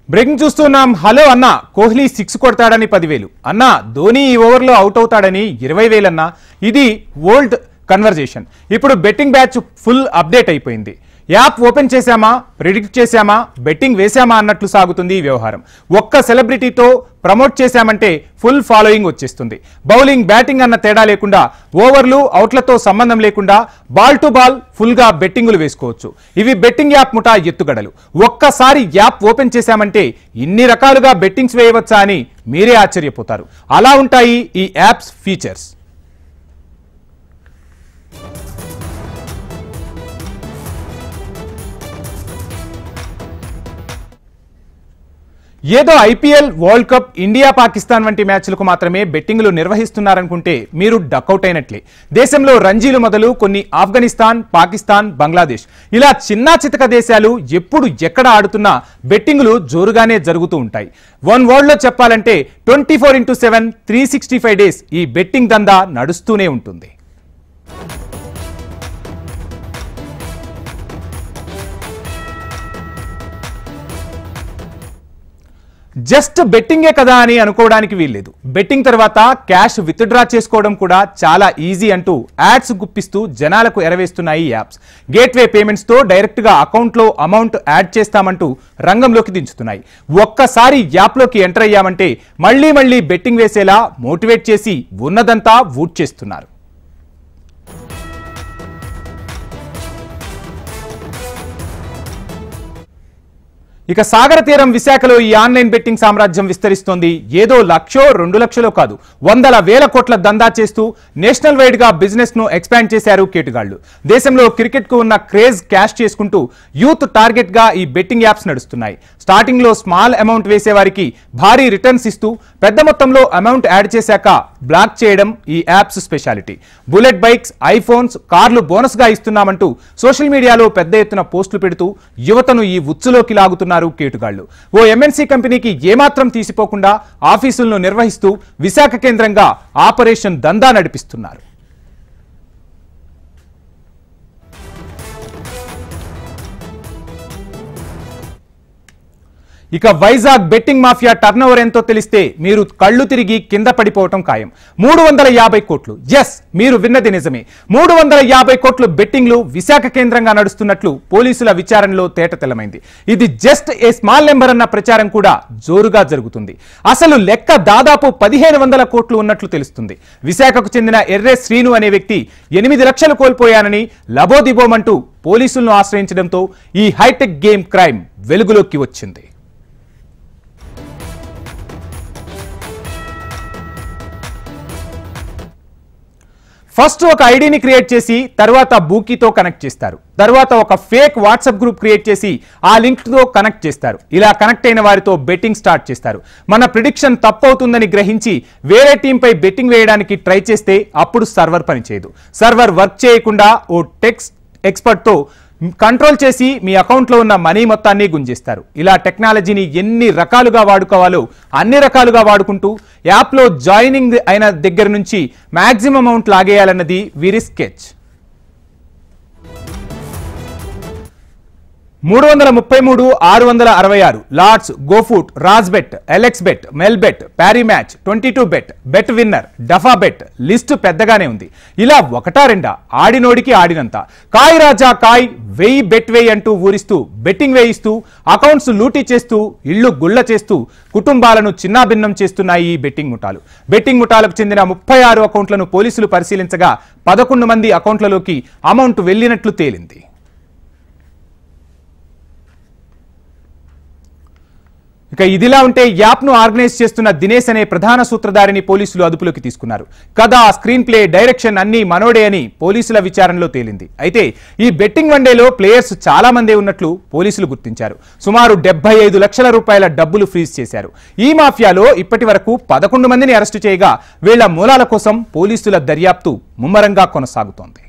breaking చూస్తున్నాం hello అన్న Kohli six కొడతాడని పదివేలు అన్న ధోని ఈ ఓవర్లో అవుట్ అవుతాడని ఇరవై వేలన్న ఇది ఓల్డ్ కన్వర్జేషన్ ఇప్పుడు బెట్టింగ్ బ్యాచ్ ఫుల్ అప్డేట్ అయిపోయింది యాప్ ఓపెన్ చేశామా ప్రిడిక్ట్ చేశామా బెట్టింగ్ వేశామా అన్నట్లు సాగుతుంది ఈ వ్యవహారం ఒక్క సెలబ్రిటీతో ప్రమోట్ చేశామంటే ఫుల్ ఫాలోయింగ్ వచ్చేస్తుంది బౌలింగ్ బ్యాటింగ్ అన్న తేడా లేకుండా ఓవర్లు అవుట్లతో సంబంధం లేకుండా బాల్ టు బాల్ ఫుల్ గా బెట్టింగులు వేసుకోవచ్చు ఇవి బెట్టింగ్ యాప్ ముఠా ఎత్తుగడలు ఒక్కసారి యాప్ ఓపెన్ చేశామంటే ఇన్ని రకాలుగా బెట్టింగ్స్ వేయవచ్చా అని మీరే ఆశ్చర్యపోతారు అలా ఉంటాయి ఈ యాప్స్ ఫీచర్స్ ఏదో IPL World Cup India Pakistan వంటి మ్యాచ్లకు మాత్రమే బెట్టింగ్లు నిర్వహిస్తున్నారనుకుంటే మీరు డకౌట్ అయినట్లే దేశంలో రంజీలు మొదలు కొన్ని ఆఫ్ఘనిస్తాన్ పాకిస్తాన్ బంగ్లాదేశ్ ఇలా చిన్నా చితక దేశాలు ఎప్పుడు ఎక్కడ ఆడుతున్నా బెట్టింగ్లు జోరుగానే జరుగుతూ ఉంటాయి వన్ వర్డ్ లో చెప్పాలంటే twenty four into seven three sixty five days ఈ బెట్టింగ్ దందా నడుస్తూనే ఉంటుంది జస్ట్ బెట్టింగే కదా అని అనుకోవడానికి వీల్లేదు బెట్టింగ్ తర్వాత క్యాష్ విత్డ్రా చేసుకోవడం కూడా చాలా ఈజీ అంటూ యాడ్స్ గుప్పిస్తూ జనాలకు ఎరవేస్తున్నాయి ఈ యాప్స్ గేట్వే పేమెంట్స్తో డైరెక్ట్గా అకౌంట్లో అమౌంట్ యాడ్ చేస్తామంటూ రంగంలోకి దించుతున్నాయి ఒక్కసారి యాప్లోకి ఎంటర్ అయ్యామంటే మళ్ళీ మళ్ళీ బెట్టింగ్ వేసేలా మోటివేట్ చేసి ఉన్నదంతా వూట్ చేస్తున్నారు ఇక సాగర తీరం విశాఖలో ఈ ఆన్లైన్ బెట్టింగ్ సామ్రాజ్యం విస్తరిస్తోంది ఏదో లక్షో రెండు లక్షలో కాదు వందల వేల కోట్ల దందా చేస్తూ నేషనల్ వైడ్ గా బిజినెస్ ను ఎక్స్పాండ్ చేశారు కేటుగాళ్లు దేశంలో క్రికెట్ కు ఉన్న క్రేజ్ క్యాష్ చేసుకుంటూ యూత్ టార్గెట్ గా ఈ బెట్టింగ్ యాప్స్ నడుస్తున్నాయి స్టార్టింగ్ లో స్మాల్ అమౌంట్ వేసే వారికి భారీ రిటర్న్స్ ఇస్తూ పెద్ద మొత్తంలో అమౌంట్ యాడ్ చేశాక బ్లాక్ చేయడం ఈ apps speciality bullet bikes iPhones కార్లు బోనస్ గా ఇస్తున్నామంటూ సోషల్ మీడియాలో పెద్ద ఎత్తున పోస్టులు పెడుతూ యువతను ఈ ఉచ్చులోకి లాగుతున్నారు కేటుగాళ్లు ఓ ఎంఎన్సీ కంపెనీకి ఏమాత్రం తీసిపోకుండా ఆఫీసులను నిర్వహిస్తూ విశాఖ కేంద్రంగా ఆపరేషన్ దందా నడిపిస్తున్నారు ఇక వైజాగ్ బెట్టింగ్ మాఫియా టర్నోవర్ ఎంతో తెలిస్తే మీరు కళ్ళు తిరిగి కింద పడిపోవటం ఖాయం మూడు వందల యాభై కోట్లు ఎస్ మీరు విన్నది నిజమే మూడు వందల యాభై కోట్లు బెట్టింగ్లు విశాఖ కేంద్రంగా నడుస్తున్నట్లు పోలీసుల విచారణలో తేటతెల్లమైంది ఇది జస్ట్ ఏ స్మాల్ నెంబర్ అన్న ప్రచారం కూడా జోరుగా జరుగుతుంది అసలు లెక్క దాదాపు పదిహేను వందల కోట్లు ఉన్నట్లు తెలుస్తుంది విశాఖకు చెందిన ఎర్రే శ్రీను అనే వ్యక్తి ఎనిమిది లక్షలు కోల్పోయానని లబోదిబోమంటూ పోలీసులను ఆశ్రయించడంతో ఈ హైటెక్ గేమ్ క్రైమ్ వెలుగులోకి వచ్చింది ఫస్ట్ ఒక ఐడిని క్రియేట్ చేసి తర్వాత బూకీతో కనెక్ట్ చేస్తారు తర్వాత ఒక ఫేక్ వాట్సాప్ గ్రూప్ క్రియేట్ చేసి ఆ లింక్తో కనెక్ట్ చేస్తారు ఇలా కనెక్ట్ అయిన వారితో బెట్టింగ్ స్టార్ట్ చేస్తారు మన ప్రిడిక్షన్ తప్పవుతుందని గ్రహించి వేరే టీంపై బెట్టింగ్ వేయడానికి ట్రై చేస్తే అప్పుడు సర్వర్ పనిచేయదు సర్వర్ వర్క్ చేయకుండా ఓ టెక్స్ట్ ఎక్స్పర్ట్తో కంట్రోల్ చేసి మీ అకౌంట్లో ఉన్న మనీ మొత్తాన్ని గుంజేస్తారు ఇలా టెక్నాలజీని ఎన్ని రకాలుగా వాడుకోవాలో అన్ని రకాలుగా వాడుకుంటూ యాప్లో జాయినింగ్ అయిన దగ్గర నుంచి మ్యాక్సిమం అమౌంట్ లాగేయాలన్నది వీరి స్కెచ్ మూడు వందల ముప్పై మూడు ఆరు వందల అరవై ఆరు లార్డ్స్ గోఫూట్ రాజ్ బెట్ ఎలెక్స్ bet Melbet Parimatch twenty two bet bet winner Dafabet list పెద్దగానే ఉంది ఇలా ఒకటా రెండా ఆడినోడికి ఆడినంత కాయ్ రాజా కాయ్ వెయ్యి బెట్ వేయి అంటూ ఊరిస్తూ బెట్టింగ్ వేయిస్తూ అకౌంట్స్ లూటీ చేస్తూ ఇళ్లు గుళ్ళ చేస్తూ కుటుంబాలను చిన్నాభిన్నం చేస్తున్నాయి ఈ బెట్టింగ్ ముఠాలు బెట్టింగ్ ముఠాలకు చెందిన ముప్పై ఆరు అకౌంట్లను పోలీసులు పరిశీలించగా పదకొండు మంది అకౌంట్లలోకి అమౌంట్ వెళ్లినట్లు తేలింది ఇక ఇదిలా ఉంటే యాప్ ను ఆర్గనైజ్ చేస్తున్న దినేష్ అనే ప్రధాన సూత్రధారిని పోలీసులు అదుపులోకి తీసుకున్నారు కథ స్క్రీన్ ప్లే డైరెక్షన్ అన్ని మనోడే అని పోలీసుల విచారణలో తేలింది అయితే ఈ బెట్టింగ్ వన్డేలో ప్లేయర్స్ చాలా మందే ఉన్నట్లు పోలీసులు గుర్తించారు సుమారు డెబ్బై ఐదు లక్షల రూపాయల డబ్బులు ఫ్రీజ్ చేశారు ఈ మాఫియాలో ఇప్పటి వరకు పదకొండు మందిని అరెస్టు చేయగా వీళ్ల మూలాల కోసం పోలీసుల దర్యాప్తు ముమ్మరంగా కొనసాగుతోంది